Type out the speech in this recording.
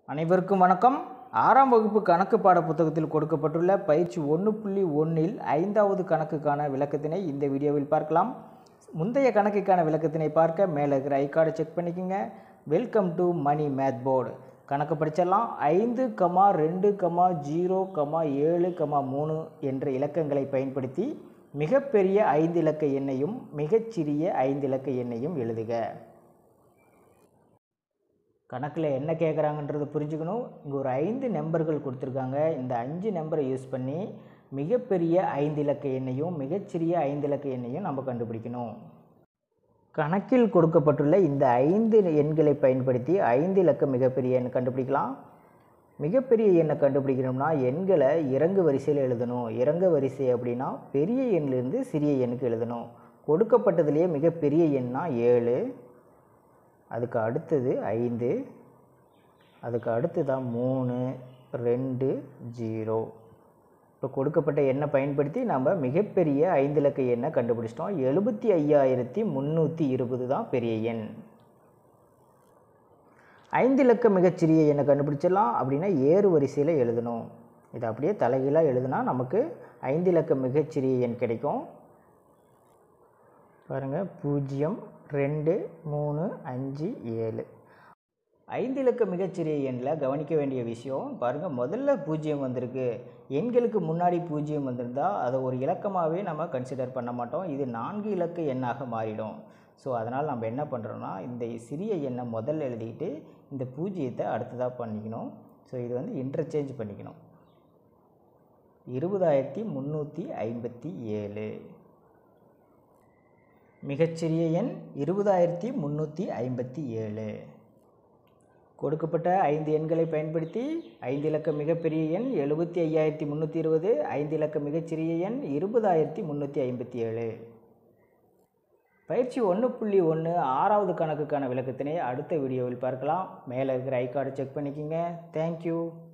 அனைவருக்கும் வணக்கம் ஆறாம் வகுப்பு கணக்கு பாட புத்தகத்தில் கொடுக்கப்பட்டுள்ள பயிற்சி ஒன்று புள்ளி ஒன்றில் ஐந்தாவது கணக்குக்கான விளக்கத்தினை இந்த வீடியோவில் பார்க்கலாம் முந்தைய கணக்குக்கான விளக்கத்தினை பார்க்க மேலே இருக்கிற ஐகார்டை செக் பண்ணிக்கோங்க welcome to money math board கணக்கு படிச்சிடலாம் ஐந்து கமா ரெண்டு கமா ஜீரோ கமா ஏழு கமா மூணு என்ற இலக்கங்களை பயன்படுத்தி மிகப்பெரிய ஐந்து இலக்க எண்ணையும் மிகச்சிறிய ஐந்து இலக்க எண்ணையும் எழுதுக கணக்கில் என்ன கேட்குறாங்கன்றது புரிஞ்சுக்கணும் இங்கே ஒரு ஐந்து நம்பர்கள் கொடுத்துருக்காங்க இந்த அஞ்சு நம்பரை யூஸ் பண்ணி மிகப்பெரிய ஐந்து இலக்க எண்ணையும் மிகச்சிறிய ஐந்து இலக்க எண்ணையும் நம்ம கண்டுபிடிக்கணும் கணக்கில் கொடுக்கப்பட்டுள்ள இந்த ஐந்து எண்களை பயன்படுத்தி ஐந்து இலக்க மிகப்பெரிய எண் கண்டுபிடிக்கலாம் மிகப்பெரிய எண்ணை கண்டுபிடிக்கணும்னா எண்களை இறங்கு வரிசையில் எழுதணும் இறங்கு வரிசை அப்படின்னா பெரிய எண்ணிலிருந்து சிறிய எண்ணுக்கு எழுதணும் கொடுக்கப்பட்டதுலேயே மிகப்பெரிய எண்ணா ஏழு அதுக்கு அடுத்தது ஐந்து அதுக்கு அடுத்ததான் மூணு ரெண்டு ஜீரோ இப்போ கொடுக்கப்பட்ட எண்ணை பயன்படுத்தி நம்ம மிகப்பெரிய ஐந்து இலக்க எண்ணை கண்டுபிடிச்சிட்டோம் எழுபத்தி ஐயாயிரத்தி முந்நூற்றி இருபது தான் பெரிய எண் ஐந்து இலக்க மிகச்சிறிய எண்ணை கண்டுபிடிச்சிடலாம் அப்படின்னா ஏறு வரிசையில் எழுதணும் இது அப்படியே தலைகீழாக எழுதுனா நமக்கு ஐந்து இலக்க மிகச்சிறிய எண் கிடைக்கும் பாருங்கள் பூஜ்ஜியம் ரெண்டு மூணு அஞ்சு ஏழு ஐந்து இலக்க மிகச்சிறிய எண்ணில் கவனிக்க வேண்டிய விஷயம் பாருங்கள் முதல்ல பூஜ்ஜியம் வந்திருக்கு எண்களுக்கு முன்னாடி பூஜ்ஜியம் வந்திருந்தால் அதை ஒரு இலக்கமாகவே நம்ம கன்சிடர் பண்ண மாட்டோம் இது நான்கு இலக்க எண்ணாக மாறிடும் ஸோ அதனால் நம்ம என்ன பண்ணுறோன்னா இந்த சிறிய எண்ணை முதல்ல எழுதிக்கிட்டு இந்த பூஜ்ஜியத்தை அடுத்ததாக பண்ணிக்கணும் ஸோ இது வந்து இன்டர்சேஞ்ச் பண்ணிக்கணும் இருபதாயிரத்தி முந்நூற்றி ஐம்பத்தி ஏழு மிகச்சிறிய எண் இருபதாயிரத்தி முந்நூற்றி ஐம்பத்தி ஏழு கொடுக்கப்பட்ட ஐந்து எண்களை பயன்படுத்தி ஐந்து இலக்க மிகப்பெரிய எண் எழுபத்தி ஐயாயிரத்தி முந்நூற்றி இருபது ஐந்து இலக்க மிகச்சிறிய எண் இருபதாயிரத்தி முந்நூற்றி ஐம்பத்தி ஏழு பயிற்சி ஒன்று புள்ளி ஒன்று ஆறாவது கணக்குக்கான விளக்கத்தினை அடுத்த வீடியோவில் பார்க்கலாம் மேலே இருக்கிற ஐகார்டை செக் பண்ணிக்கோங்க தேங்க்யூ